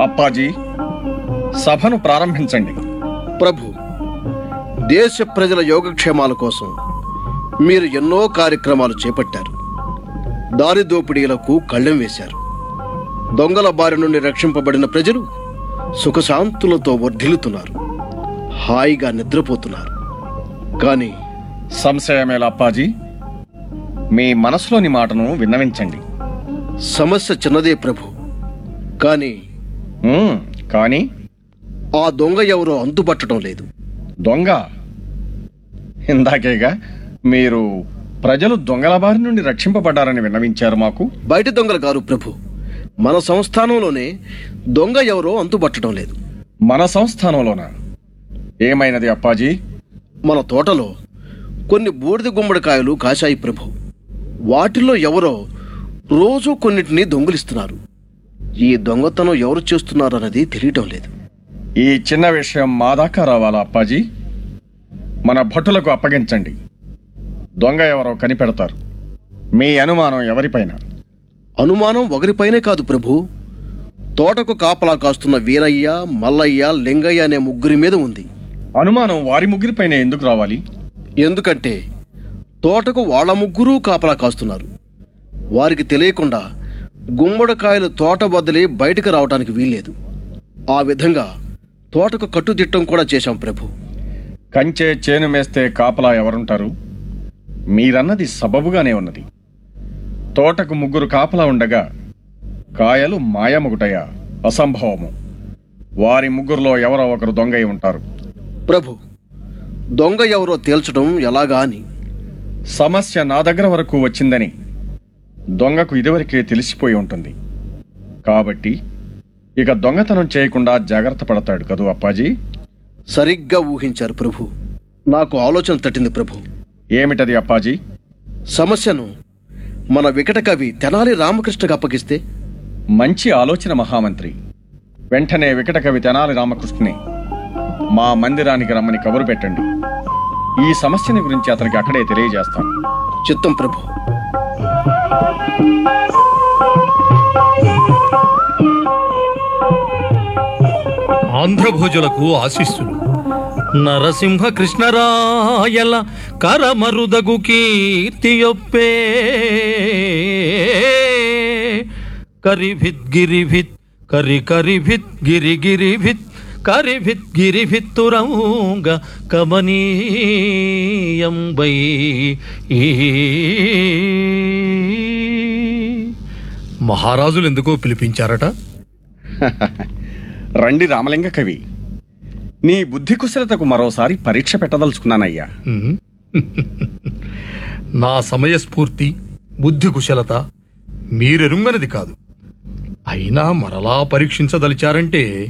అప్పాజీ సభను ప్రారంభించండి ప్రభు దేశ ప్రజల యోగక్షేమాల కోసం మీరు ఎన్నో కార్యక్రమాలు చేపట్టారు దారి దోపిడీలకు కళ్ళెం వేశారు దొంగల బారి నుండి రక్షింపబడిన ప్రజలు సుఖశాంతులతో వర్ధిల్లుతున్నారు హాయిగా నిద్రపోతున్నారు కానీ సంశయమేలా అప్పాజీ మీ మనసులోని మాటను విన్నవించండి సమస్య చిన్నదే ప్రభు కానీ ఉమ్, కానీ ఆ దొంగ ఎవరో అంతుపట్టడం లేదు దొంగ ఇందాకేగా మీరు ప్రజలు దొంగల బారి నుండి రక్షింపబడ్డారని విన్నవించారు మాకు బయట దొంగలు గారు ప్రభు మన సంస్థానంలోనే దొంగ ఎవరో అంతుపట్టడం లేదు మన సంస్థానంలోన ఏమైనది అప్పాజీ మన తోటలో కొన్ని బూడిద గుమ్మడికాయలు కాశాయి ప్రభు వాటిల్లో ఎవరో రోజు కొన్నిటిని దొంగిలిస్తున్నారు ఈ దొంగతనం ఎవరు చేస్తున్నారన్నది తెలియటం లేదు ఈ చిన్న విషయం మా దాకా రావాలా అప్పాజీ మన భటులకు అప్పగించండి దొంగ ఎవరో కనిపెడతారు మీ అనుమానం ఎవరిపైన అనుమానం ఒకరిపైనే కాదు ప్రభు తోటకు కాపలా కాస్తున్న వీరయ్య మల్లయ్య లింగయ్య అనే ముగ్గురి మీద ఉంది అనుమానం వారి ముగ్గురిపైన ఎందుకు రావాలి ఎందుకంటే తోటకు వాళ్ళ ముగ్గురు కాపలా కాస్తున్నారు వారికి తెలియకుండా గుమ్మడికాయలు తోట బదిలి బయటకు రావడానికి వీల్లేదు ఆ విధంగా తోటకు కట్టుదిట్టం కూడా చేశాం ప్రభు కంచే చేను మేస్తే కాపలా ఎవరుంటారు మీరన్నది సబబుగానే ఉన్నది తోటకు ముగ్గురు కాపలా ఉండగా కాయలు మాయముగుటయ అసంభవము వారి ముగ్గురులో ఎవరో ఒకరు దొంగై ఉంటారు ప్రభు దొంగ ఎవరో తేల్చడం ఎలాగా అని సమస్య నా దగ్గర వరకు వచ్చిందని దొంగకు ఇదివరకే తెలిసిపోయి ఉంటుంది కాబట్టి ఇక దొంగతనం చేయకుండా జాగ్రత్త పడతాడు కదూ అప్పాజీ సరిగ్గా ఊహించారు ప్రభు నాకు ఆలోచన తట్టింది ప్రభు ఏమిటది అప్పాజీ సమస్యను మన వికట కవి తెనాలి రామకృష్ణకు అప్పగిస్తే మంచి ఆలోచన మహామంత్రి వెంటనే వికట కవి తెనాలి రామకృష్ణని మా మందిరానికి రమ్మని కబురు పెట్టండి ఈ సమస్యని గురించి అతనికి అక్కడే తెలియజేస్తాను చిత్తం ప్రభు ఆంధ్రభోజులకు ఆశీస్సులు నరసింహ కృష్ణరాయల కరమరుదగు కీర్తియొప్పే కరిభిత్ గిరిభిత్ కరి కరిభిత్ గిరి గిరిభిత్ కరిభిత్ గిరిభిత్తురంగ కమనీయంబై మహారాజులు ఎందుకో పిలిపించారట రండి రామలింగ కవి నీ బుద్ధి కుశలతకు మరోసారి పరీక్ష పెట్టదలుచుకున్నానయ్యా ఉమ్. నా సమయస్ఫూర్తి బుద్ధి కుశలత మీరెరుంగనది కాదు అయినా మరలా పరీక్షించదలిచారంటే